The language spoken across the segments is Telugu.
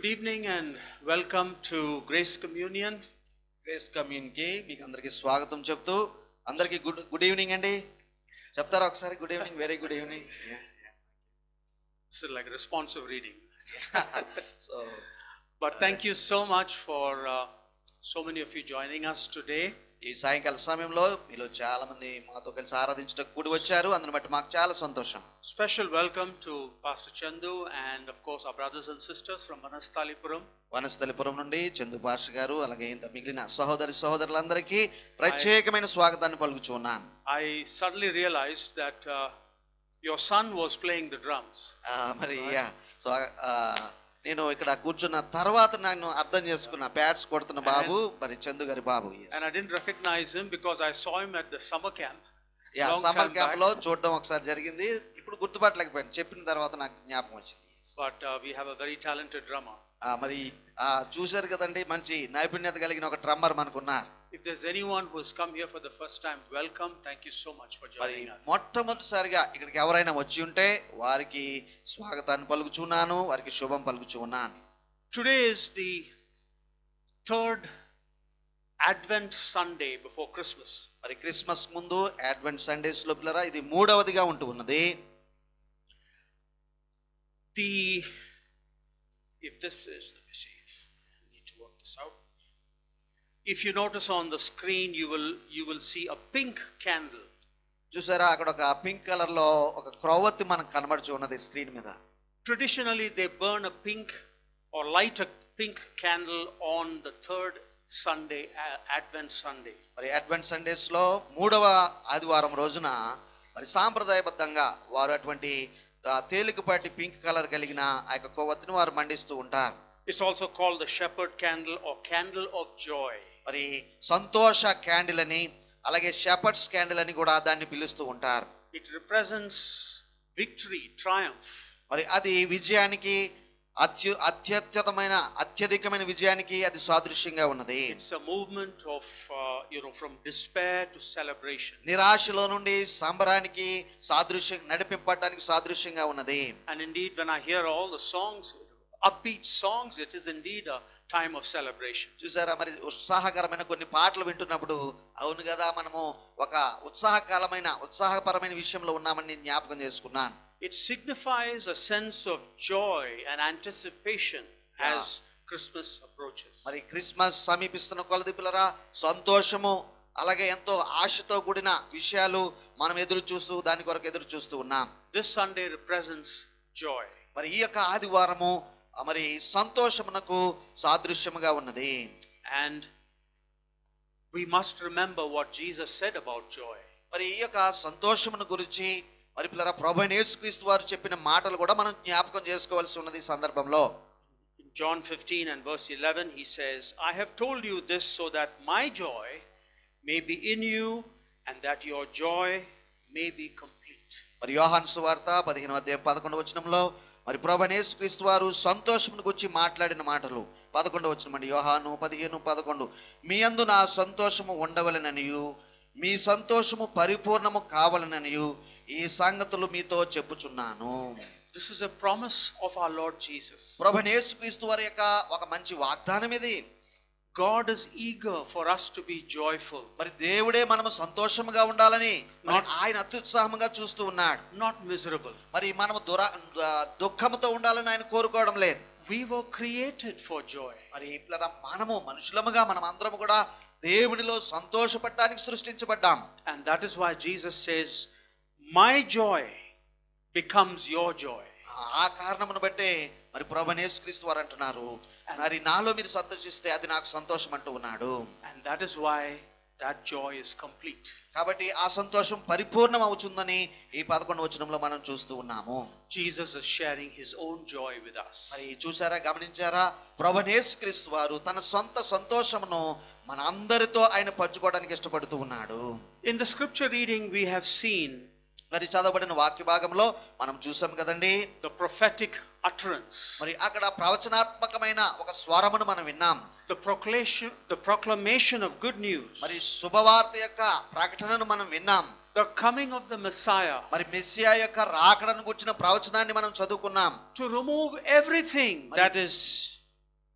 Good evening and welcome to Grace Communion. Grace కమ్యూన్కి మీకు అందరికీ స్వాగతం చెప్తూ అందరికీ గుడ్ గుడ్ ఈవినింగ్ అండి చెప్తారా ఒకసారి good evening very good evening This is like responsive reading. So But thank you so much for uh, so many of you joining us today. ఈ సాయంకాల సమయంలో మీలో చాలా మంది మాతో కలిసి ఆరాధించడానికి కూడి వచ్చారు అందుని బట్టి మాకు చాలా సంతోషం Special welcome to Pastor Chandu and, of course, our brothers and sisters from Manastalipuram. Vanasthalipuram నుండి చందు పాష గారు అలాగే ఇంత మిగిలిన సహోదరి సహోదరులందరికీ ప్రత్యేకమైన స్వాగతాన్ని పలుకుచున్నాను I suddenly realized that uh, your son was playing the drums. ఆ, మరి యా సో ఆ, నేను ఇక్కడ కూర్చున్న తర్వాత నేను అర్థం చేసుకున్న ప్యాడ్స్ కొడుతున్న బాబు మరి చందు గారి బాబు And I didn't recognize him because I saw him at the summer camp. Yeah long summer time camp back. లో చూడడం ఒకసారి జరిగింది ఇప్పుడు గుర్తుపట్టలేకపోయాను చెప్పిన తర్వాత నాకు జ్ఞాపకం వచ్చింది But uh, we have a very talented drummer. ఆ, మరి ఆ, చూశారు కదండి మంచి నైపుణ్యత కలిగిన ఒక డ్రమ్మర్ మనకున్నారు If there's anyone who has come here for the first time, welcome. Thank you so much for మరి joining us. మొట్టమొదటిసారిగా ఇక్కడికి ఎవరైనా వచ్చి ఉంటే వారికి స్వాగతాన్ని పలుకుచున్నాను వారికి శుభం పలుకుచు ఉన్నాను Today is the third Advent Sunday before Christmas. మరి క్రిస్మస్ ముందు అడ్వెంట్ సండేస్ లోపలరా ఇది మూడవదిగా ఉంటూ ఉన్నది The if this is let me see if I need to work this out. If you notice on the screen, you will you will see a pink candle. చూసారా అక్కడ ఒక పింక్ కలర్ లో ఒక క్రొవ్వొత్తి మనకు కనబడుచు ఉన్నది స్క్రీన్ మీద Traditionally, they burn a pink or light a pink candle on the third Sunday, A- Advent Sunday. మరి అడ్వెంట్ సండేస్ లో మూడవ ఆదివారం రోజున మరి సాంప్రదాయబద్ధంగా వారు అటువంటి ఆ, తేలికపాటి పింక్ కలర్ కలిగిన ఆ యొక్క కొవ్వొత్తిని వారు మండిస్తూ ఉంటారు It's also called the shepherd candle or candle of joy. మరి సంతోష క్యాండిల్ అని అలాగే షెపర్డ్స్ క్యాండిల్ అని కూడా దాన్ని పిలుస్తూ ఉంటారు It represents victory, triumph. మరి అది విజయానికి అత్యు అత్యత్యుతమైన అత్యధికమైన విజయానికి అది సాదృశ్యంగా ఉన్నది It's a movement of, uh, you know, from despair to celebration. నిరాశలో నుండి సంబరానికి సాదృశ్యం నడిపింపడానికి సాదృశ్యంగా ఉన్నది And indeed, when I hear all the songs, upbeat songs, it is indeed a time of celebration. చూసారా మరి ఉత్సాహకరమైన కొన్ని పాటలు వింటున్నప్పుడు అవును కదా మనము ఒక ఉత్సాహకాలమైన ఉత్సాహపరమైన విషయంలో ఉన్నామని నేను జ్ఞాపకం చేసుకున్నాను It signifies a sense of joy and anticipation as Christmas approaches. మరి క్రిస్మస్ సమీపిస్తున్న కొలది పిల్లరా సంతోషము అలాగే ఎంతో ఆశతో కూడిన విషయాలు మనం ఎదురు చూస్తూ దాని కొరకు ఎదురు చూస్తూ ఉన్నాం This Sunday represents joy. మరి ఈ యొక్క ఆదివారము ఆ మరి సంతోషమునకు సాదృశ్యముగా ఉన్నది And we must remember what Jesus said about joy. మరి ఈ యొక్క సంతోషమును గురించి మరి పిల్లరా ప్రభు అయిన యేసుక్రీస్తు వారు చెప్పిన మాటలు కూడా మనం జ్ఞాపకం చేసుకోవాల్సి ఉన్నది ఈ సందర్భంలో In John 15 and verse 11, he says, I have told you this so that my joy may be in you and that your joy may be complete. మరి యోహాన్ సువార్త పదిహేను అధ్యాయం పదకొండు వచనంలో మరి ప్రభు అయిన యేసుక్రీస్తు వారు సంతోషమును గురించి మాట్లాడిన మాటలు పదకొండు వచనమండి యోహాను పదిహేను పదకొండు మీ అందు నా సంతోషము ఉండవలననియు మీ సంతోషము పరిపూర్ణము కావాలననియు ఈ సంగతులు మీతో చెప్పుచున్నాను This is a promise of our Lord Jesus. ప్రభు అయిన యేసుక్రీస్తు వారి యొక్క ఒక మంచి వాగ్దానం ఇది God is eager for us to be joyful, మరి దేవుడే మనము సంతోషముగా ఉండాలని మరి ఆయన అత్యుత్సాహంగా చూస్తూ ఉన్నాడు not miserable. మరి మనము దుర ఆ, దుఃఖముతో ఉండాలని ఆయన కోరుకోవడం లేదు We were created for joy. మరి పిల్లరా మనము మనుషులముగా మనం అందరం కూడా దేవునిలో సంతోషపడడానికి సృష్టించబడ్డాం And that is why Jesus says, My joy becomes your joy. ఆ కారణమును బట్టే మరి ప్రభనేశ్వరిస్తూ వారు అంటున్నారు మరి నాలో మీరు సంతోషిస్తే అది నాకు సంతోషం అంటూ ఉన్నాడు And that is why that joy is complete. కాబట్టి ఆ సంతోషం పరిపూర్ణం అవుతుందని ఈ పదకొండు వచనంలో మనం చూస్తూ ఉన్నాము Jesus is sharing his own joy with us. మరి చూసారా గమనించారా ప్రభనేశ్వరిస్తు వారు తన సొంత సంతోషమును మన అందరితో ఆయన పంచుకోవడానికి ఇష్టపడుతూ ఉన్నాడు In the scripture reading, we have seen మరి చదవబడిన వాక్య భాగంలో మనం చూసాం కదండి the prophetic utterance, మరి అక్కడ ప్రవచనాత్మకమైన ఒక స్వరమును మనం విన్నాం the proclamation, the proclamation of good news, మరి శుభవార్త యొక్క ప్రకటనను మనం విన్నాం the coming of the Messiah మరి మెస్సియా యొక్క రాకడను గుర్చిన ప్రవచనాన్ని మనం చదువుకున్నాం to remove everything that is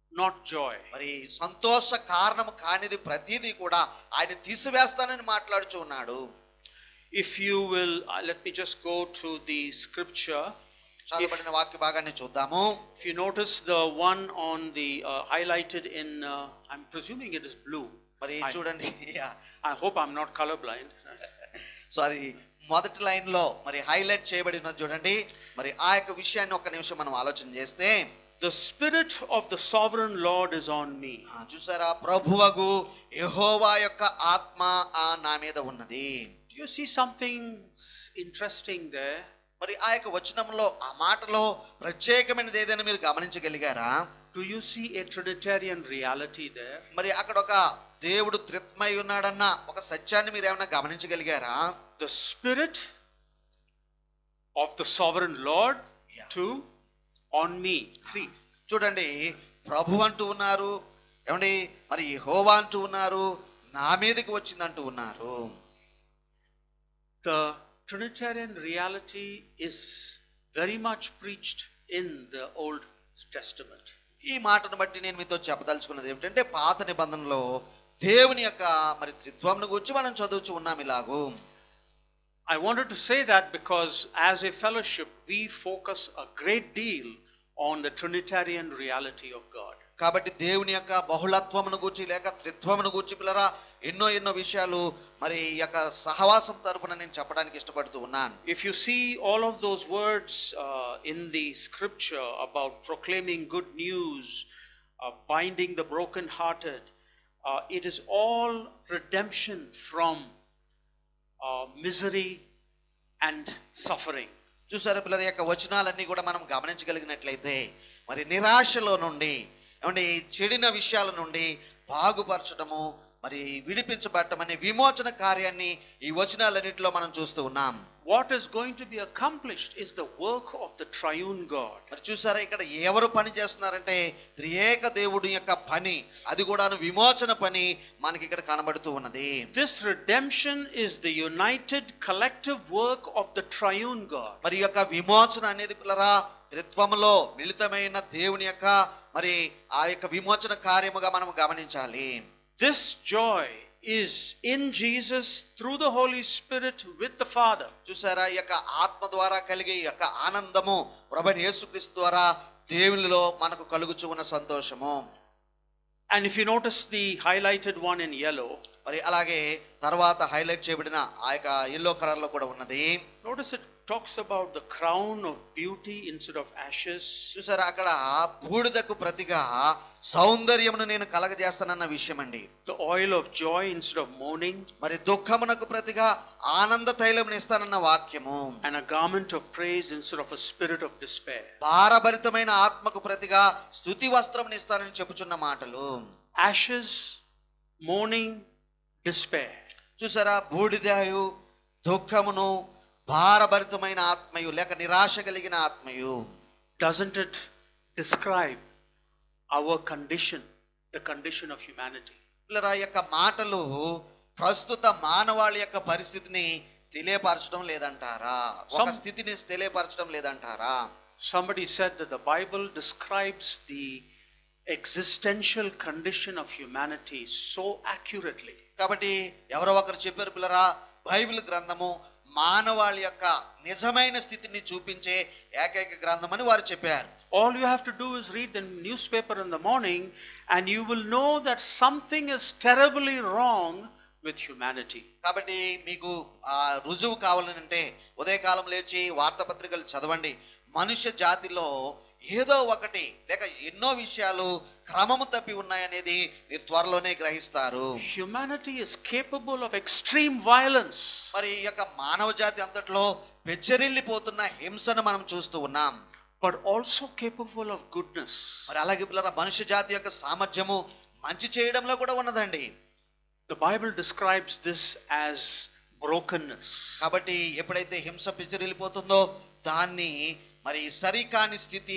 not joy. మరి సంతోష కారణము కానిది ప్రతిదీ కూడా ఆయన తీసివేస్తానని మాట్లాడుచూ ఉన్నాడు If you will, uh, let me just go to the scripture. చదవబడిన వాక్య భాగాన్ని చూద్దాము If you notice the one on the uh, highlighted in, uh, I'm presuming it is blue. మరి I, చూడండి yeah. I hope I'm not colorblind. So అది మొదటి లైన్ లో మరి హైలైట్ చేయబడి ఉన్నది చూడండి మరి ఆ యొక్క విషయాన్ని ఒక నిమిషం మనం ఆలోచన చేస్తే The Spirit of the Sovereign Lord is on me. ఆ, చూసారా ప్రభువగు యెహోవా యొక్క ఆత్మ ఆ నా మీద ఉన్నది Do you see something s- interesting there? మరి ఆ యొక్క వచనంలో ఆ మాటలో ప్రత్యేకమైనది ఏదైనా మీరు గమనించగలిగారా Do you see a Trinitarian reality there? మరి అక్కడ ఒక దేవుడు త్రిత్మై ఉన్నాడన్న ఒక సత్యాన్ని మీరు ఏమైనా గమనించగలిగారా The Spirit of the Sovereign Lord, Yeah. two, on me, three. చూడండి ప్రభు అంటూ ఉన్నారు ఏమండి మరి హోవా అంటూ ఉన్నారు నా మీదకి వచ్చిందంటూ ఉన్నారు The Trinitarian reality is very much preached in the Old Testament. ఈ మాటను బట్టి నేను మీతో చెప్పదలుచుకున్నది ఏమిటంటే పాత నిబంధనలో దేవుని యొక్క మరి త్రిత్వంను గురించి మనం చదువుచు ఉన్నాం ఇలాగూ I wanted to say that because as a fellowship, we focus a great deal on the Trinitarian reality of God. కాబట్టి దేవుని యొక్క బహుళత్వమును గూర్చి లేక త్రిత్వమును గూర్చి పిల్లరా ఎన్నో ఎన్నో విషయాలు మరి ఈ యొక్క సహవాసం తరపున నేను చెప్పడానికి ఇష్టపడుతూ ఉన్నాను If you see all of those words uh, in the scripture about proclaiming good news, uh, binding the brokenhearted, uh, it is all redemption from uh, misery and suffering. చూసారా పిల్లల యొక్క వచనాలన్నీ కూడా మనం గమనించగలిగినట్లయితే మరి నిరాశలో నుండి ఏమండి చెడిన విషయాల నుండి బాగుపరచడము మరి విడిపించబడటం అనే విమోచన కార్యాన్ని ఈ వచనాలన్నింటిలో మనం చూస్తూ ఉన్నాం What is going to be accomplished is the work of the triune God. మరి చూసారా ఇక్కడ ఎవరు పని చేస్తున్నారంటే త్రియేక దేవుడి యొక్క పని అది కూడాను విమోచన పని మనకి ఇక్కడ కనబడుతూ ఉన్నది This redemption is the united collective work of the triune God. మరి ఈ యొక్క విమోచన అనేది పిల్లరా త్రిత్వములో మిళితమైన దేవుని యొక్క మరి ఆ యొక్క విమోచన కార్యముగా మనం గమనించాలి This joy is in Jesus through the Holy Spirit with the Father. చూసారా ఈ యొక్క ఆత్మ ద్వారా కలిగే ఈ యొక్క ఆనందము ప్రభు యేసుక్రీస్తు ద్వారా దేవునిలో మనకు కలుగుచు ఉన్న సంతోషము And if you notice the highlighted one in yellow, మరి అలాగే తర్వాత హైలైట్ చేయబడిన ఆ యొక్క ఎల్లో కలర్ లో కూడా ఉన్నది notice it talks about the crown of beauty instead of ashes. చూసారా అక్కడ బూడిదకు ప్రతిగా సౌందర్యమును నేను కలగజేస్తానన్న విషయం అండి The oil of joy instead of mourning, మరి దుఃఖమునకు ప్రతిగా ఆనంద తైలమును ఇస్తానన్న వాక్యము and a garment of praise instead of a spirit of despair. భారభరితమైన ఆత్మకు ప్రతిగా స్థుతి వస్త్రమును ఇస్తానని చెప్పుచున్న మాటలు Ashes, mourning, despair. చూసారా బూడిదాయు దుఃఖమును భారభరితమైన ఆత్మయు లేక నిరాశ కలిగిన ఆత్మయు Doesn't it describe our condition, the condition of humanity? పిల్లరా యొక్క మాటలు ప్రస్తుత మానవాళి యొక్క పరిస్థితిని తెలియపరచడం లేదంటారా ఒక Some- స్థితిని తెలియపరచడం లేదంటారా Somebody said that the Bible describes the existential condition of humanity so accurately. కాబట్టి ఎవరో ఒకరు చెప్పారు పిల్లరా బైబిల్ గ్రంథము మానవాళి యొక్క నిజమైన స్థితిని చూపించే ఏకైక గ్రంథం అని వారు చెప్పారు All you have to do is read the newspaper in the morning, and you will know that something is terribly wrong with humanity. కాబట్టి మీకు ఆ రుజువు కావాలనంటే ఉదయకాలం లేచి వార్తాపత్రికలు చదవండి మనుష్య జాతిలో ఏదో ఒకటి లేక ఎన్నో విషయాలు క్రమము తప్పి ఉన్నాయనేది మీరు త్వరలోనే గ్రహిస్తారు Humanity is capable of extreme violence. మరి ఈ యొక్క మానవ జాతి అంతట్లో పెచ్చరిల్లిపోతున్న హింసను మనం చూస్తూ ఉన్నాం but also capable of goodness. మరి అలాగే పిల్లల మనుష్య జాతి యొక్క సామర్థ్యము మంచి చేయడంలో కూడా ఉన్నదండి The Bible describes this as brokenness. కాబట్టి ఎప్పుడైతే హింస పిచ్చరిల్లిపోతుందో దాన్ని మరి సరికాని స్థితి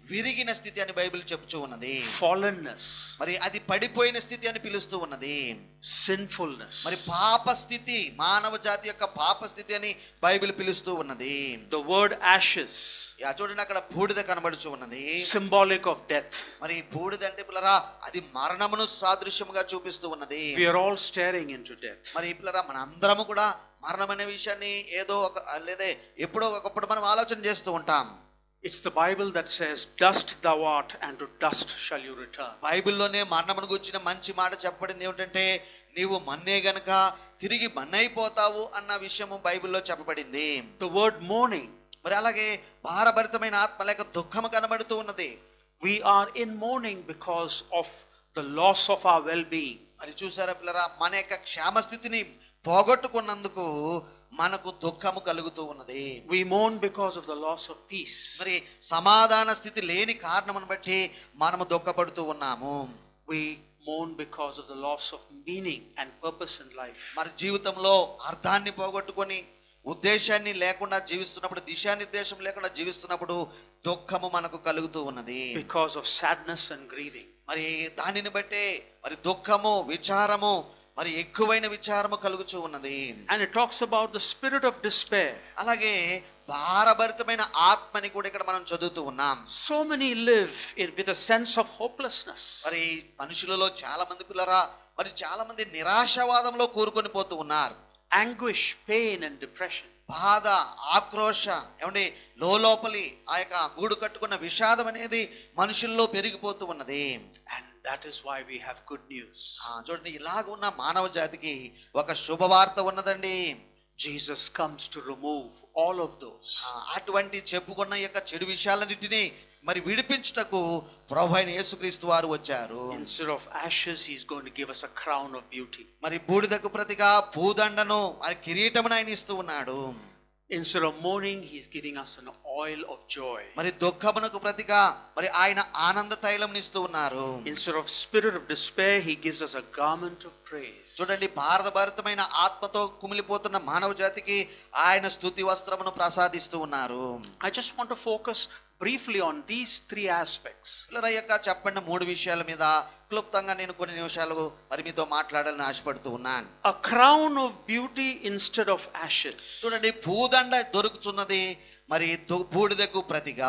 విరిగిన స్థితి అని బైబిల్ చెప్తూ ఉన్నది fallenness, మరి అది పడిపోయిన స్థితి అని పిలుస్తూ ఉన్నది sinfulness. మరి పాప స్థితి మానవ జాతి యొక్క పాప స్థితి అని బైబిల్ పిలుస్తూ ఉన్నది The word ashes, యా చూడండి అక్కడ బూడిద కనబడుచు ఉన్నది symbolic of death. మరి ఈ బూడిద అంటే పిల్లరా అది మరణమును సాదృశ్యముగా చూపిస్తూ ఉన్నది We are all staring into death. మరి పిల్లరా మన అందరము కూడా మరణం అనే విషయాన్ని ఏదో ఒక లేదే ఎప్పుడో ఒకప్పుడు మనం ఆలోచన చేస్తూ ఉంటాం It's the Bible that says, Dust thou art, and to dust shall you return. బైబిల్లోనే మరణమును గురించిన మంచి మాట చెప్పబడింది ఏమిటంటే నీవు మన్నే గనక తిరిగి మన్నైపోతావు అన్న విషయము బైబిల్లో చెప్పబడింది The word mourning, మరి అలాగే భారభరితమైన ఆత్మ లేక దుఃఖము కనబడుతూ ఉన్నది we are in mourning because of the loss of our well being. మరి చూసారా పిల్లరా మన యొక్క క్షేమస్థితిని పోగొట్టుకున్నందుకు మనకు దుఃఖము కలుగుతూ ఉన్నది We mourn because of the loss of peace. మరి సమాధాన స్థితి లేని కారణమును బట్టి మనము దుఃఖపడుతూ ఉన్నాము We mourn because of the loss of meaning and purpose in life. మరి జీవితంలో అర్థాన్ని పోగొట్టుకొని ఉద్దేశాన్ని లేకుండా జీవిస్తున్నప్పుడు దిశానిర్దేశం లేకుండా జీవిస్తున్నప్పుడు దుఃఖము మనకు కలుగుతూ ఉన్నది Because of sadness and grieving. మరి దానిని బట్టే మరి దుఃఖము విచారము మరి ఎక్కువైన విచారము కలుగుచూ ఉన్నది And it talks about the spirit of despair. అలాగే భారభరితమైన ఆత్మని కూడా ఇక్కడ మనం చదువుతూ ఉన్నాం So many live in, with a sense of hopelessness. మరి మనుషులలో చాలా మంది పిల్లరా మరి చాలా మంది నిరాశవాదంలో కూరుకొని పోతూ ఉన్నారు Anguish, pain, and depression. బాధ ఆక్రోశ ఏమండి లోపలి ఆ యొక్క గూడు కట్టుకున్న విషాదం అనేది మనుషుల్లో పెరిగిపోతూ ఉన్నది And that is why we have good news. ఆ, చూడండి ఇలాగ ఉన్న మానవ జాతికి ఒక శుభవార్త ఉన్నదండి Jesus comes to remove all of those. ఆ, అటువంటి చెప్పుకున్న యొక్క చెడు విషయాలన్నింటినీ మరి విడిపించుటకు ప్రభు అయిన యేసుక్రీస్తు వారు వచ్చారు Instead of ashes, he's going to give us a crown of beauty. మరి బూడిదకు ప్రతిగా పూదండను మరి కిరీటమును ఆయన ఇస్తూ ఉన్నాడు Instead of mourning, he's giving us an oil of joy. మరి దుఃఖమునకు ప్రతిగా మరి ఆయన ఆనంద తైలం ఇస్తూ ఉన్నారు Instead of spirit of despair, he gives us a garment of praise. చూడండి భారత భారతమైన ఆత్మతో కుమిలిపోతున్న మానవ జాతికి ఆయన స్థుతి వస్త్రమును ప్రసాదిస్తూ ఉన్నారు I just want to focus briefly on these three aspects. పిల్లల యొక్క చెప్పండి మూడు విషయాల మీద క్లుప్తంగా నేను కొన్ని నిమిషాలు మరి మీతో మాట్లాడాలని ఆశపడుతూ ఉన్నాను A crown of beauty instead of ashes. చూడండి పూదండ దొరుకుతున్నది మరి దు- బూడిదకు ప్రతిగా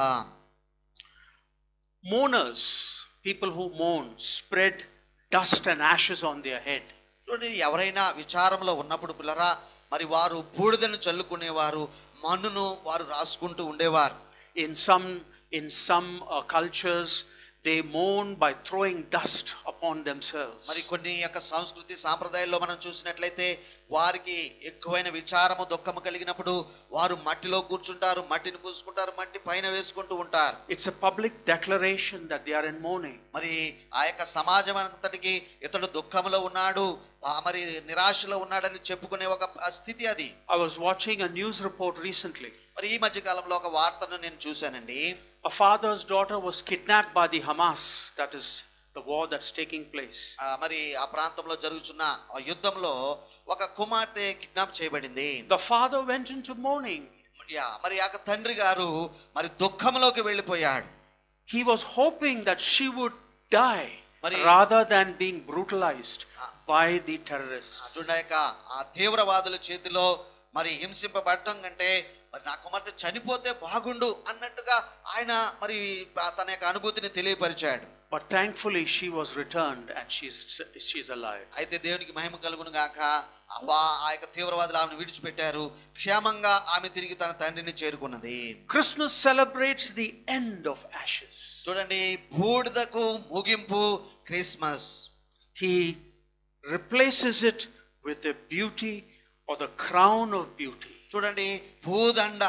Mourners, people who mourn, spread dust and ashes on their head. చూడండి ఎవరైనా విచారంలో ఉన్నప్పుడు పిల్లరా మరి వారు బూడిదను చల్లుకునేవారు మన్నును వారు రాసుకుంటూ ఉండేవారు In some in some uh, cultures, they mourn by throwing dust upon themselves. మరి కొన్ని యొక్క సంస్కృతి సాంప్రదాయాల్లో మనం చూసినట్లయితే వారికి ఎక్కువైన విచారము దుఃఖము కలిగినప్పుడు వారు మట్టిలో కూర్చుంటారు మట్టిని పూసుకుంటారు మట్టి పైన వేసుకుంటూ ఉంటారు It's a public declaration that they are in mourning. మరి ఆ యొక్క సమాజం అంతటికి ఇతడు దుఃఖములో ఉన్నాడు ఆ మరి నిరాశలో ఉన్నాడని చెప్పుకునే ఒక ఆ స్థితి అది I was watching a news report recently. మరి ఈ మధ్య కాలంలో ఒక వార్తను నేను చూశానండి A father's daughter was kidnapped by the Hamas, that is the war that's taking place. ఆ, మరి ఆ ప్రాంతంలో జరుగుతున్న ఆ యుద్ధంలో ఒక కుమార్తె కిడ్నాప్ చేయబడింది The father went into mourning. Yeah, మరి ఆ తండ్రి గారు మరి దుఃఖంలోకి వెళ్ళిపోయాడు He was hoping that she would die మరి- rather than being brutalized by the terrorists. అతడు యొక్క ఆ తీవ్రవాదుల చేతిలో మరి హింసింపబడటం కంటే మరి నా కుమార్తె చనిపోతే బాగుండు అన్నట్టుగా ఆయన మరి ఆ తన యొక్క అనుభూతిని తెలియపరిచాడు But thankfully, she was returned and she's, she's alive. అయితే దేవునికి మహిమ కలుగును గాక ఆ వా- ఆ యొక్క తీవ్రవాదులు ఆమెను విడిచిపెట్టారు క్షేమంగా ఆమె తిరిగి తన తండ్రిని చేరుకున్నది Christmas celebrates the end of ashes. చూడండి బూడిదకు ముగింపు Christmas He replaces it with the beauty or the crown of beauty. చూడండి భూదండ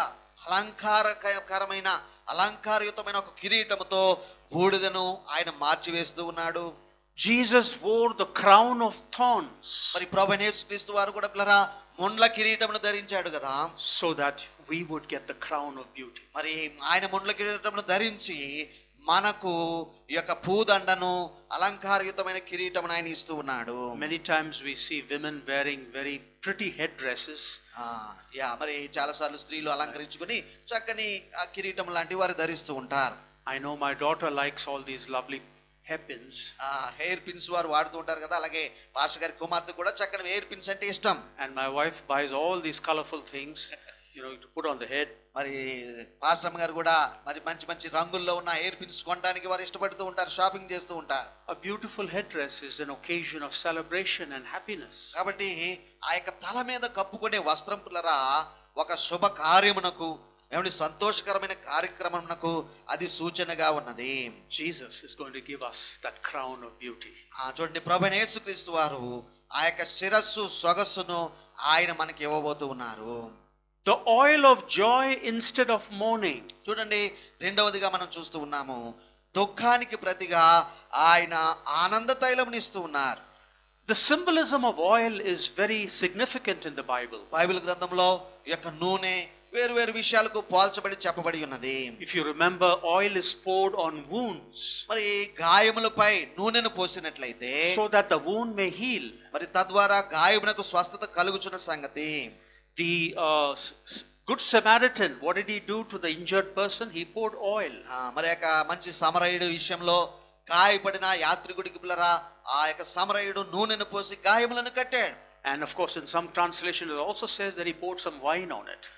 అలంకారకరమైన అలంకారయుతమైన ఒక కిరీటముతో బూడిదను ఆయన మార్చివేస్తూ ఉన్నాడు Jesus wore the crown of thorns మరి ప్రభనేసు క్రీస్తు వారు కూడా పిల్లరా ముండ్ల కిరీటమును ధరించాడు కదా so that we would get the crown of beauty. మరి ఆయన ముండ్ల కిరీటమును ధరించి మనకు ఈ యొక్క పూదండను అలంకారయుతమైన కిరీటమును ఆయన ఇస్తూ ఉన్నాడు Many times we see women wearing very pretty headdresses, ah, yeah మరి చాలాసార్లు స్త్రీలు అలంకరించుకొని చక్కని ఆ కిరీటం లాంటి వారు ధరిస్తూ ఉంటారు I know my daughter likes all these lovely hairpins. ఆ హెయిర్ పిన్స్ వారు వాడుతూ ఉంటారు కదా అలాగే పాస్టర్ గారి కుమార్తె కూడా చక్కని హెయిర్ పిన్స్ అంటే ఇష్టం And my wife buys all these colorful things, you know, to put on the head. మరి పాస్టర్ గారు కూడా మరి మంచి మంచి రంగుల్లో ఉన్న హెయిర్ పిన్స్ కొనడానికి వారు ఇష్టపడుతూ ఉంటారు షాపింగ్ చేస్తూ ఉంటారు A beautiful headdress is an occasion of celebration and happiness. కాబట్టి ఆ యొక్క తల మీద కప్పుకునే వస్త్రం పిల్లరా ఒక శుభ కార్యమునకు ఏమంటే సంతోషకరమైన కార్యక్రమమునకు అది సూచనగా ఉన్నది Jesus is going to give us that crown of beauty. ఆ చూడండి ప్రభు యేసుక్రీస్తు వారు ఆ యొక్క శిరస్సు సొగస్సును ఆయన మనకి ఇవ్వబోతూ ఉన్నారు The oil of joy instead of mourning. చూడండి రెండవదిగా మనం చూస్తూ ఉన్నాము దుఃఖానికి ప్రతిగా ఆయన ఆనంద తైలముని ఇస్తూ ఉన్నారు The symbolism of oil is very significant in the Bible. Bible గ్రంథంలో ఈ యొక్క నూనె వేరు వేరు విషయాలకు పోల్చబడి చెప్పబడి ఉన్నది If you remember, oil is poured on wounds మరి గాయములపై నూనెను పోసినట్లయితే so that the wound may heal. మరి తద్వారా గాయమునకు స్వస్థత కలుగుచున్న సంగతి The uh, s- s- Good Samaritan, what did he do to the injured person? He poured oil. ఆ, మరి యొక్క మంచి సమరయుడు విషయంలో గాయపడిన యాత్రికుడికి పిల్లరా ఆ యొక్క సమరయుడు నూనెను పోసి గాయములను కట్టాడు And of course, in some translation, it also says that he poured some wine on it.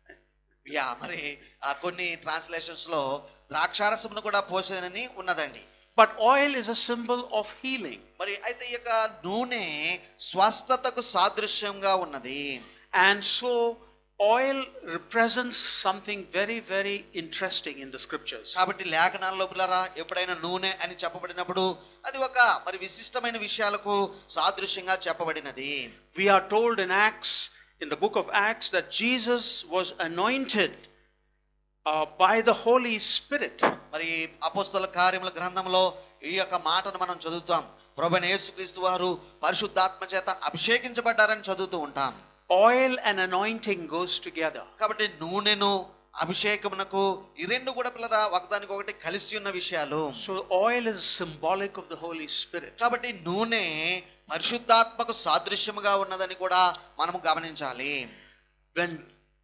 Yeah మరి ఆ కొన్ని ట్రాన్స్లేషన్స్ లో ద్రాక్షారసమును కూడా పోసానని ఉన్నదండి But oil is a symbol of healing. మరి అయితే ఈ యొక్క నూనె స్వస్థతకు సాదృశ్యంగా ఉన్నది And so, oil represents something very, very interesting in the scriptures. కాబట్టి లేఖనాల్లో పిల్లరా ఎప్పుడైనా నూనె అని చెప్పబడినప్పుడు అది ఒక మరి విశిష్టమైన విషయాలకు సాదృశ్యంగా చెప్పబడినది We are told in Acts, in the book of Acts, that Jesus was anointed uh, by the Holy Spirit. మరి అపోస్తల కార్యముల గ్రంథంలో ఈ యొక్క మాటను మనం చదువుతాం ప్రభుని యేసుక్రీస్తు వారు పరిశుద్ధాత్మ చేత అభిషేకించబడ్డారని చదువుతూ ఉంటాం Oil and anointing goes together. కాబట్టి నూనెను అభిషేకమునకు ఈ రెండు కూడా పిల్లరా ఒకదానికి ఒకటి కలిసి ఉన్న విషయాలు So, oil is symbolic of the Holy Spirit. కాబట్టి నూనె పరిశుద్ధాత్మకు సాదృశ్యముగా ఉన్నదని కూడా మనము గమనించాలి When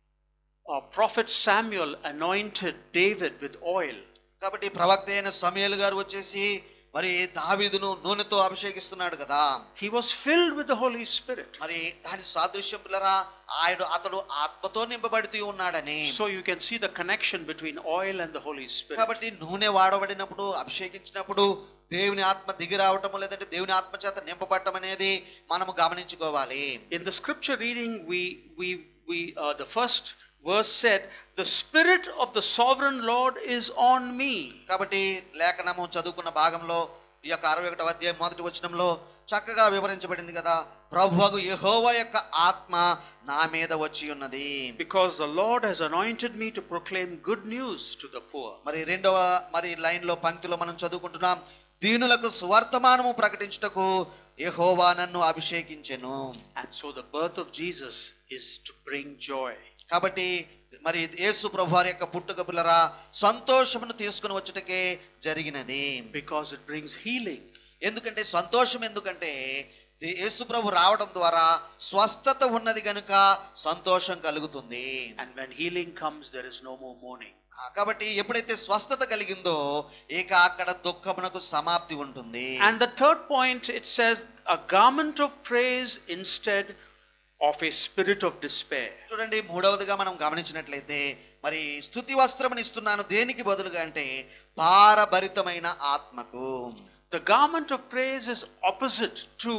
uh, prophet Samuel anointed David with oil, కాబట్టి ప్రవక్త అయిన సమయలు గారు వచ్చేసి మరి దావీదును నూనెతో అభిషేకిస్తున్నాడు కదా he was filled with the Holy Spirit. మరి దాని సాదృశ్యం పిల్లరా ఆయన అతడు ఆత్మతో నింపబడుతూ ఉన్నాడని So, you can see the connection between oil and the Holy Spirit. కాబట్టి నూనె వాడబడినప్పుడు అభిషేకించినప్పుడు దేవుని ఆత్మ దిగి రావటము లేదంటే దేవుని ఆత్మ చేత నింపబడటం అనేది మనము గమనించుకోవాలి In the scripture reading, we, we, we uh, the first verse said, The Spirit of the sovereign Lord is on me. కాబట్టి లేఖనము చదువుకున్న భాగంలో ఈ యొక్క అరవై ఒకటో అధ్యాయం మొదటి వచనంలో చక్కగా వివరించబడింది కదా ప్రభువగు యెహోవా యొక్క ఆత్మ నా మీద వచ్చి ఉన్నది Because the Lord has anointed me to proclaim good news to the poor. మరి రెండవ మరి లైన్లో పంక్తిలో మనం చదువుకుంటున్నాం దీనులకు సువర్తమానము ప్రకటించుటకు యెహోవా నన్ను అభిషేకించెను And so the birth of Jesus is to bring joy. కాబట్టి మరి యేసు ప్రభు వారి యొక్క పుట్టుక పిల్లరా సంతోషమును తీసుకుని వచ్చుటకే జరిగినది Because it brings healing. ఎందుకంటే సంతోషం ఎందుకంటే దే- యేసు ప్రభు రావడం ద్వారా స్వస్థత ఉన్నది కనుక సంతోషం కలుగుతుంది And when healing comes, there is no more mourning. ఆ, కాబట్టి ఎప్పుడైతే స్వస్థత కలిగిందో ఇక అక్కడ దుఃఖమునకు సమాప్తి ఉంటుంది And the third point, it says, a garment of praise instead of a spirit of despair. చూడండి మూడవదిగా మనం గమనించినట్లయితే మరి స్థుతి వస్త్రముని ఇస్తున్నాను దేనికి బదులుగా అంటే భారభరితమైన ఆత్మకు The garment of praise is opposite to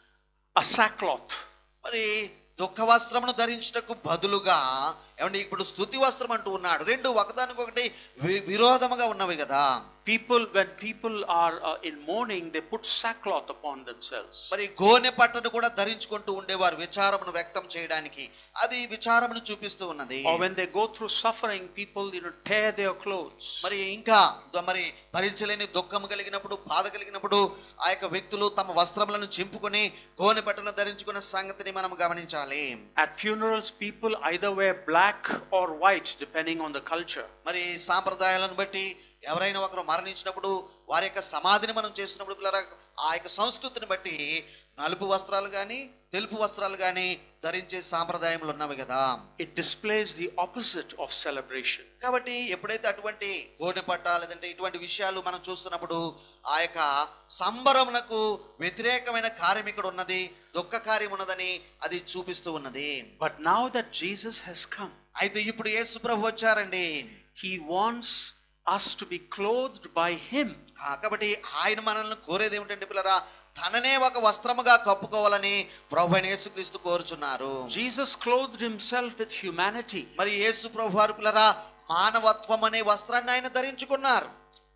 a sackcloth. మరి దుఃఖ వస్త్రమును ధరించుటకు బదులుగా ఏమండి ఇప్పుడు స్థుతి వస్త్రం అంటూ ఉన్నాడు రెండు ఒకదానికొకటి వి- విరోధముగా ఉన్నవి కదా People, when people are uh, in mourning, they put sackcloth upon themselves. మరి గోనె పట్టను కూడా ధరించుకుంటూ ఉండేవారు విచారమును వ్యక్తం చేయడానికి అది విచారమును చూపిస్తూ ఉన్నది Or when they go through suffering, people, you know, tear their clothes. మరి ఇంకా ద- మరి భరించలేని దుఃఖము కలిగినప్పుడు బాధ కలిగినప్పుడు ఆ యొక్క వ్యక్తులు తమ వస్త్రములను చింపుకొని గోనె పట్టను ధరించుకున్న సంగతిని మనం గమనించాలి At funerals, people either wear black or white, depending on the culture. మరి సాంప్రదాయాలను బట్టి ఎవరైనా ఒకరు మరణించినప్పుడు వారి యొక్క సమాధిని మనం చేసినప్పుడు పిల్లరా ఆ యొక్క సంస్కృతిని బట్టి నలుపు వస్త్రాలు కానీ తెలుపు వస్త్రాలు కానీ ధరించే సాంప్రదాయములు ఉన్నవి కదా It displays the opposite of celebration. కాబట్టి ఎప్పుడైతే అటువంటి గోనె పట్ట లేదంటే ఇటువంటి విషయాలు మనం చూస్తున్నప్పుడు ఆ యొక్క సంబరమునకు వ్యతిరేకమైన కార్యం ఇక్కడ ఉన్నది దుఃఖ కార్యం ఉన్నదని అది చూపిస్తూ ఉన్నది But now that Jesus has come, అయితే ఇప్పుడు యేసు ప్రభు వచ్చారండి he wants us to be clothed by him. ఆ, కాబట్టి ఆయన మనల్ని కోరేది ఏమిటంటే పిల్లరా తననే ఒక వస్త్రముగా కప్పుకోవాలని ప్రభు అయిన యేసుక్రీస్తు కోరుచున్నారు Jesus clothed himself with humanity. మరి యేసు ప్రభు వారు పిల్లరా మానవత్వం అనే వస్త్రాన్ని ఆయన ధరించుకున్నారు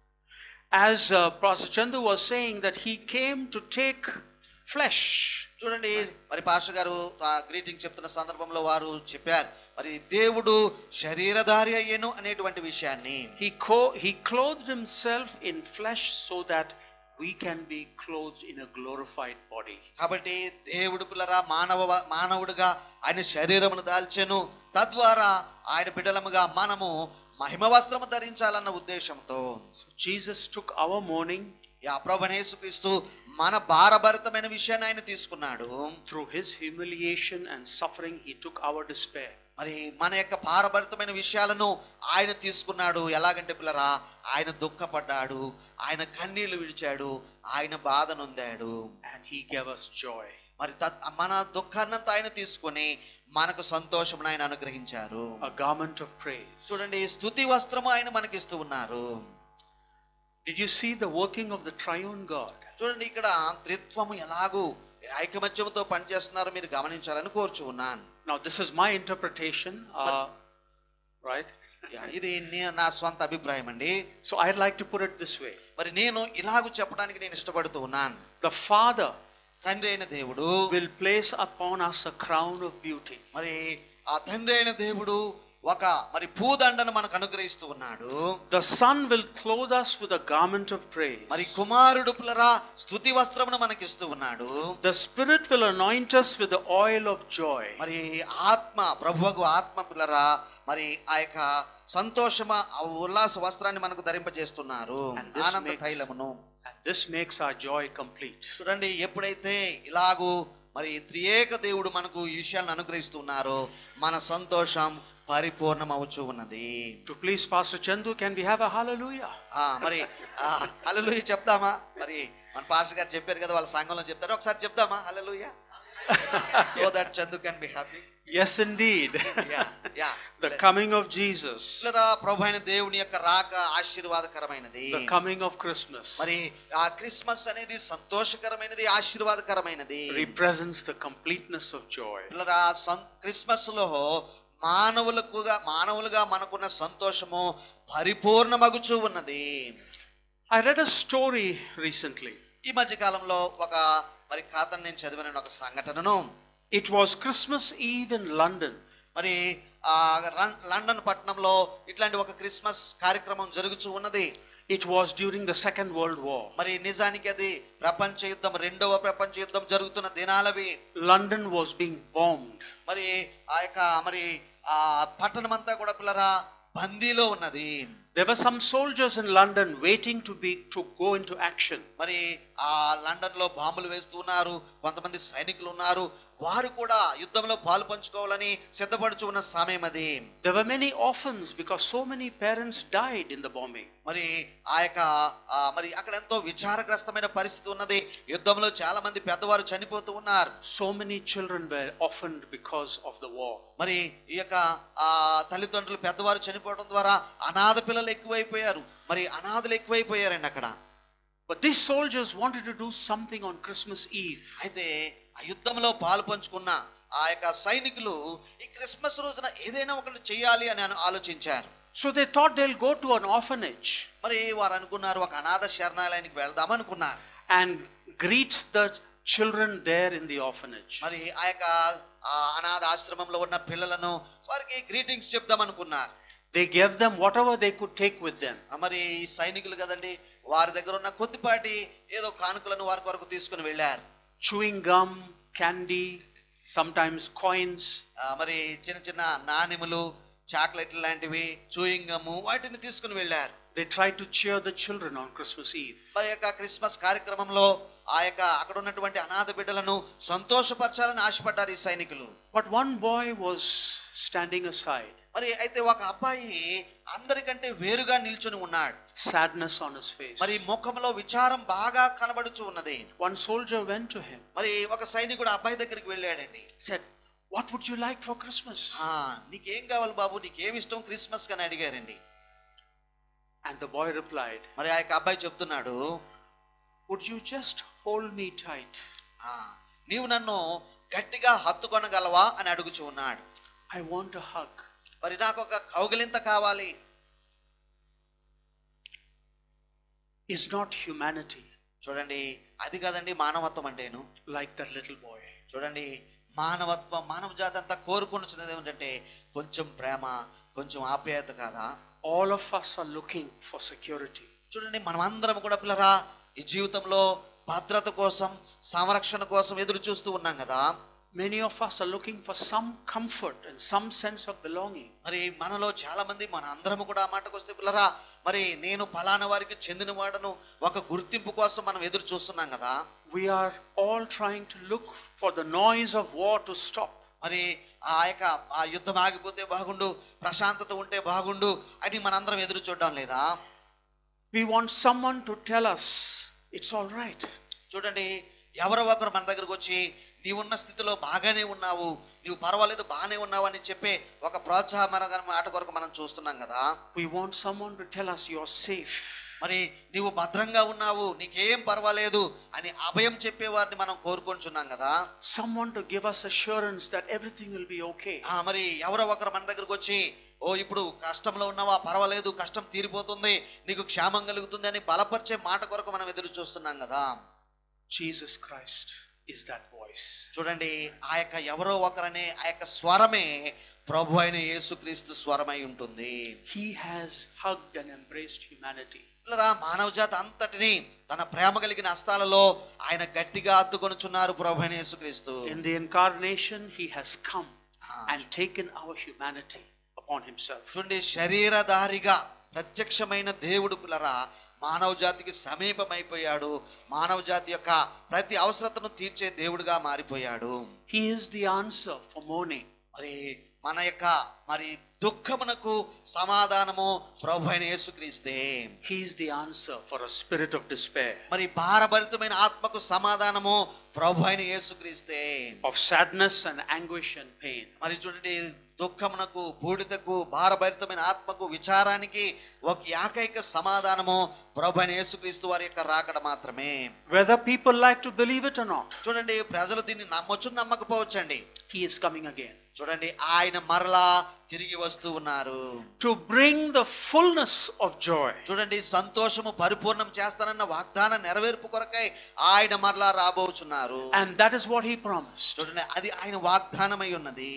As uh, Pastor Chandu was saying, that he came to take flesh. చూడండి మరి పాస్టర్ గారు గ్రీటింగ్ చెప్తున్న సందర్భంలో వారు చెప్పారు మరి దేవుడు శరీరధారి అయ్యను అనేటువంటి విషయాన్ని He, co- he clothed himself in flesh so that we can be clothed in a glorified body. కాబట్టి దేవుడు పిల్లరా మానవ మానవుడిగా ఆయన శరీరమును దాల్చెను తద్వారా ఆయన బిడ్డలముగా మనము మహిమ వస్త్రము ధరించాలన్న ఉద్దేశంతో So Jesus took our mourning yeah ప్రభనేసుక్రీస్తు మన భారభరితమైన విషయాన్ని ఆయన తీసుకున్నాడు through his humiliation and suffering, he took our despair. మరి మన యొక్క భారభరితమైన విషయాలను ఆయన తీసుకున్నాడు ఎలాగంటే పిల్లరా ఆయన దుఃఖపడ్డాడు ఆయన కన్నీళ్లు విడిచాడు ఆయన బాధ నొందాడు And he gave us joy. మరి తత్ మన దుఃఖాన్నంతా ఆయన తీసుకొని మనకు సంతోషం ఆయన అనుగ్రహించారు A garment of praise. చూడండి స్థుతి వస్త్రము ఆయన మనకిస్తూ ఉన్నారు Did you see the working of the triune God? చూడండి ఇక్కడ త్రిత్వము ఎలాగూ ఐకమత్యంతో పనిచేస్తున్నారో మీరు గమనించాలని కోరుచు ఉన్నాను Now, this is my interpretation, uh, right? Yeah, ఇది నే- నా స్వంత అభిప్రాయం అండి So, I'd like to put it this way మరి నేను ఇలాగూ చెప్పడానికి నేను ఇష్టపడుతూ ఉన్నాను The Father తండ్రి అయిన దేవుడు will place upon us a crown of beauty. మరి ఆ తండ్రి అయిన దేవుడు ఒక మరి పూదండను మనకు అనుగ్రహిస్తూ ఉన్నాడు The Son will clothe us with a garment of praise. మరి కుమారుడు పులరా స్థుతి వస్త్రమును మనకిస్తూ ఉన్నాడు The Spirit will anoint us with the oil of joy. మరి ఆత్మ ప్రభువకు ఆత్మ పిల్లరా మరి ఆ యొక్క సంతోషమ ఆ ఉల్లాస వస్త్రాన్ని మనకు ధరింపజేస్తున్నారు And this ఆనంద makes- తైలమును And this makes our joy complete. చూడండి ఎప్పుడైతే ఇలాగూ మరి త్రియేక దేవుడు మనకు ఈ విషయాలను అనుగ్రహిస్తున్నారో మన సంతోషం పరిపూర్ణమవుచు ఉన్నది To please Pastor Chandu, can we have a hallelujah? ఆ, మరి హలలుయ చెప్దామా మరి మన పాస్టర్ గారు చెప్పారు కదా వాళ్ళ సంఘంలో చెప్తారు ఒకసారి చెప్దామా hallelujah so that Chandu can be happy Yes, indeed. Yeah yeah the coming of Jesus, ప్రభు అయిన దేవుని యొక్క రాక ఆశీర్వాదకరమైనది the coming of Christmas, మరి ఆ క్రిస్మస్ అనేది సంతోషకరమైనది ఆశీర్వాదకరమైనది represents the completeness of joy. పిల్లరా సం క్రిస్మస్ లో మానవులకుగా మానవులుగా మనకున్న సంతోషము పరిపూర్ణమగుచూ ఉన్నది I read a story recently. ఈ మధ్య కాలంలో ఒక మరి ఖాతాను నేను చదివిన ఒక సంఘటనను It was Christmas Eve in London. మరి ఆ రం- లండన్ పట్టణంలో ఇట్లాంటి ఒక క్రిస్మస్ కార్యక్రమం జరుగుతూ ఉన్నది It was during the Second World War. మరి నిజానికి అది ప్రపంచ యుద్ధం రెండవ ప్రపంచ యుద్ధం జరుగుతున్న దినాలవి London was being bombed. మరి ఆ యొక్క మరి ఆ పట్టణం అంతా కూడా పిల్లరా బందీలో ఉన్నది There were some soldiers in London waiting to be to go into action. మరి ఆ లండన్ లో బాంబులు వేస్తూ ఉన్నారు కొంతమంది సైనికులు ఉన్నారు వారు కూడా యుద్ధంలో పాలు పంచుకోవాలని సిద్ధపడుచు ఉన్న సమయం అది There were many orphans because so many parents died in the bombing. మరి ఆ యొక్క ఆ, మరి అక్కడ ఎంతో విచారగ్రస్తమైన పరిస్థితి ఉన్నది యుద్ధంలో చాలా మంది పెద్దవారు చనిపోతూ ఉన్నారు So many children were orphaned because of the war. మరి ఈ యొక్క ఆ తల్లిదండ్రులు పెద్దవారు చనిపోవడం ద్వారా అనాథ పిల్లలు ఎక్కువైపోయారు మరి అనాథలు ఎక్కువైపోయారండి అక్కడ But these soldiers wanted to do something on Christmas Eve. అయితే ఆ యుద్ధంలో పాలు పంచుకున్న ఆ యొక్క సైనికులు ఈ క్రిస్మస్ రోజున ఏదైనా ఒకటి చేయాలి అని అను- ఆలోచించారు So they thought they'll go to an orphanage మరి వారు అనుకున్నారు ఒక అనాథ శరణాలయానికి వెళ్దాం అనుకున్నారు and greet the children there in the orphanage. మరి ఆ యొక్క ఆ అనాథ ఆశ్రమంలో ఉన్న పిల్లలను వారికి గ్రీటింగ్స్ చెప్దాం అనుకున్నారు They gave them whatever they could take with them. ఆ మరి ఈ సైనికులు కదండి వారి దగ్గర ఉన్న కొద్దిపాటి ఏదో కానుకలను వారి కొరకు తీసుకుని వెళ్ళారు Chewing gum, candy, sometimes coins. ఆ మరి చిన్న చిన్న నాణెములు చాక్లెట్లు లాంటివి చూయింగ్ గమ్ము వాటిని తీసుకుని వెళ్ళారు They tried to cheer the children on Christmas Eve. మరి యొక్క క్రిస్మస్ కార్యక్రమంలో ఆ యొక్క అక్కడ ఉన్నటువంటి అనాథ బిడ్డలను సంతోషపరచాలని ఆశపడ్డారు ఈ సైనికులు But one boy was standing aside, మరి అయితే ఒక అబ్బాయి అందరికంటే వేరుగా నిల్చుని ఉన్నాడు sadness on his face. మరి ముఖంలో విచారం బాగా కనబడుచు ఉన్నది One soldier went to him, మరి ఒక సైనికుడు అబ్బాయి దగ్గరికి వెళ్ళాడండి said, What would you like for Christmas? "ఆ, నీకేం కావాలి బాబు నీకేం ఇష్టం క్రిస్మస్ అని అడిగారండి And the boy replied, మరి ఆ యొక్క అబ్బాయి చెప్తున్నాడు Would you just hold me tight? "ఆ, నీవు నన్ను గట్టిగా హత్తుకొనగలవా అని అడుగుచూ ఉన్నాడు I want a hug. మరి నాకు ఒక కౌగిలింత కావాలి Is not humanity చూడండి అది కాదండి మానవత్వం అంటేను like that little boy? చూడండి మానవత్వం మానవ జాతి అంతా కోరుకుంటున్నది ఏమిటంటే కొంచెం ప్రేమ కొంచెం ఆప్యాయత కాదా All of us are looking for security. చూడండి మనం అందరం కూడా పిల్లరా ఈ జీవితంలో భద్రత కోసం సంరక్షణ కోసం ఎదురు చూస్తూ ఉన్నాం కదా Many of us are looking for some comfort and some sense of belonging. మరి మనలో చాలా మంది మన అందరం కూడా ఆ మాటకు వస్తే పిల్లరా మరి నేను ఫలానా వారికి చెందిన వాడను ఒక గుర్తింపు కోసం మనం ఎదురు చూస్తున్నాం కదా We are all trying to look for the noise of war to stop. మరి ఆ యొక్క ఆ యుద్ధం ఆగిపోతే బాగుండు ప్రశాంతత ఉంటే బాగుండు అని మనందరం ఎదురు చూడడం లేదా We want someone to tell us it's all right. చూడండి ఎవరో ఒకరు మన దగ్గరకు వచ్చి నీవున్న స్థితిలో బాగానే ఉన్నావు నీవు పర్వాలేదు బాగానే ఉన్నావు అని చెప్పే ఒక ప్రోత్సాహకరమైన మాట కొరకు మనం చూస్తున్నాం కదా We want someone to tell us you're safe. మరి నీవు భద్రంగా ఉన్నావు నీకేం పర్వాలేదు అని అభయం చెప్పేవారిని మనం కోరుకుంటున్నాం కదా Someone to give us assurance that everything will be okay. ఆ మరి ఎవరో ఒకరు మన దగ్గరకు వచ్చి ఓ ఇప్పుడు కష్టంలో ఉన్నావా పర్వాలేదు కష్టం తీరిపోతుంది నీకు క్షేమం కలుగుతుంది అని బలపరిచే మాట కొరకు మనం ఎదురు చూస్తున్నాం కదా Jesus Christ is that voice. చూడండి ఆ యొక్క ఎవరో ఒకరనే ఆ యొక్క స్వరమే ప్రభు అయిన యేసుక్రీస్తు స్వరమై ఉంటుంది He has hugged and embraced humanity. పిల్లరా మానవ జాతి అంతటిని తన ప్రేమ కలిగిన హస్తాలలో ఆయన గట్టిగా అత్తుకొనుచున్నారు ప్రభు అయిన యేసుక్రీస్తు In the incarnation, He has come and taken our humanity upon Himself. చూడండి శరీరధారిగా ప్రత్యక్షమైన దేవుడు పిల్లరా మానవ జాతికి సమీపమైపోయాడు మానవ జాతి యొక్క ప్రతి అవసరతను తీర్చే దేవుడుగా మారిపోయాడు He is the answer for mourning. మరి మన యొక్క మరి దుఃఖమునకు సమాధానము ప్రభు అయిన యేసుక్రీస్తే He is the answer for a spirit of despair, మరి భారభరితమైన ఆత్మకు సమాధానము ప్రభు అయిన యేసుక్రీస్తే of sadness and anguish and pain. మరి చూడండి దుఃఖమునకు బూడిదకు భారభరితమైన ఆత్మకు విచారానికి ఒక ఏకైక సమాధానము ప్రభు అయిన యేసుక్రీస్తు వారి యొక్క రాకడ మాత్రమే Whether people like to believe it or not, చూడండి ప్రజలు దీన్ని నమ్మొచ్చు నమ్మకపోవచ్చండి He is coming again చూడండి ఆయన మరలా తిరిగి వస్తూ ఉన్నారు to bring the fullness of joy. చూడండి సంతోషము పరిపూర్ణం చేస్తానన్న వాగ్దాన నెరవేర్పు కొరకై ఆయన మరలా రాబోచున్నారు And that is what He promised. చూడండి అది ఆయన వాగ్దానమై ఉన్నది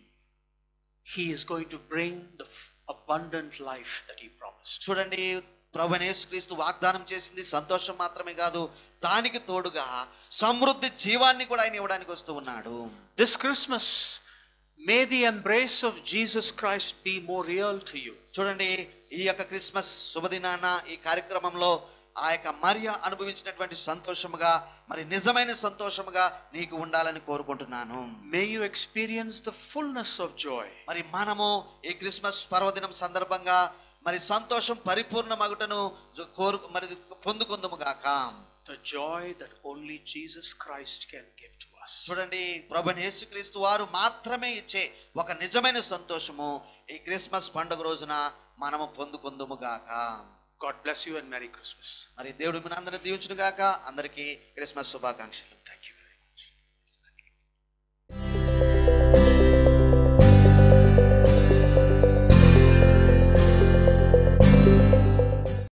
He is going to bring the f- abundant life that He promised. చూడండి క్రీస్తు వాగ్దానం చేసింది సంతోషం మాత్రమే కాదు దానికి తోడుగా సమృద్ధి జీవాన్ని కూడా ఆయన ఇవ్వడానికి వస్తూ ఉన్నాడు This Christmas, may the embrace of Jesus Christ be more real to you. చూడండి ఈ యొక్క క్రిస్మస్ శుభదినాన ఈ కార్యక్రమంలో ఆ యొక్క మరియ అనుభవించినటువంటి సంతోషముగా మరి నిజమైన సంతోషముగా నీకు ఉండాలని కోరుకుంటున్నాను May you experience the fullness of joy. మరి మనము ఈ క్రిస్మస్ పర్వదినం సందర్భంగా మరి సంతోషం పరిపూర్ణమగుటను కోరు మరి పొందుకుందుము గాక The joy that only Jesus Christ can give to us. చూడండి ప్రభు యేసుక్రీస్తు వారు మాత్రమే ఇచ్చే ఒక నిజమైన సంతోషము ఈ క్రిస్మస్ పండుగ రోజున మనము పొందుకుందుము గాక God bless you and Merry Christmas. మరి దేవుడు మీ అందరిని దీవించును గాక అందరికీ క్రిస్మస్ శుభాకాంక్షలు Thank you.